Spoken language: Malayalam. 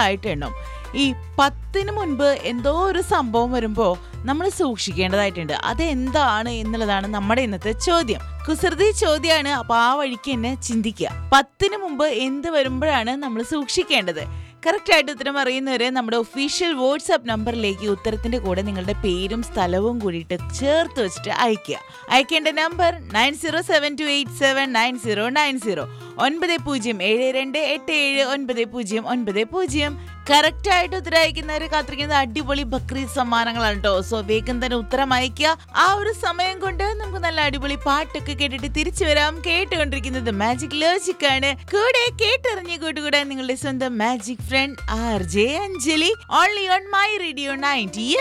ആയിട്ട് എണ്ണും ഈ പത്തിന് മുൻപ് എന്തോ ഒരു സംഭവം വരുമ്പോൾ നമ്മൾ സൂക്ഷിക്കേണ്ടതായിട്ടുണ്ട് അതെന്താണ് എന്നുള്ളതാണ് നമ്മുടെ ഇന്നത്തെ ചോദ്യം കുസൃതി ചോദ്യമാണ് അപ്പൊ ആ വഴിക്ക് തന്നെ ചിന്തിക്കുക പത്തിന് മുമ്പ് എന്ത് വരുമ്പോഴാണ് നമ്മൾ സൂക്ഷിക്കേണ്ടത് കറക്റ്റ് ആയിട്ട് ഉത്തരം അറിയുന്നവരെ നമ്മുടെ ഒഫീഷ്യൽ വാട്സ്ആപ്പ് നമ്പറിലേക്ക് ഉത്തരത്തിന്റെ കൂടെ നിങ്ങളുടെ പേരും സ്ഥലവും കൂടിയിട്ട് ചേർത്ത് വെച്ചിട്ട് അയക്കുക അയക്കേണ്ട number nine zero seven two eight seven nine zero nine zero ഒൻപത് പൂജ്യം ഏഴ് രണ്ട് എട്ട് ഏഴ് ഒൻപത് പൂജ്യം ഒൻപത് പൂജ്യം കറക്റ്റ് ആയിട്ട് ഉത്തരം അയക്കുന്നവരെ കാത്തിരിക്കുന്നത് അടിപൊളി ബക്രീദ് സമ്മാനങ്ങളാണ് കേട്ടോ സോ വേഗം തന്നെ ഉത്തരം അയക്കുക ആ ഒരു സമയം കൊണ്ട് നമുക്ക് നല്ല അടിപൊളി പാട്ടൊക്കെ കേട്ടിട്ട് തിരിച്ചു വരാം കേട്ടുകൊണ്ടിരിക്കുന്നത് മാജിക് ലോജിക് ആണ് കൂടെ കേട്ടറിഞ്ഞ് കൂട്ടുകൂടാൻ നിങ്ങളുടെ സ്വന്തം magic friend R J Anjali only on my radio ninety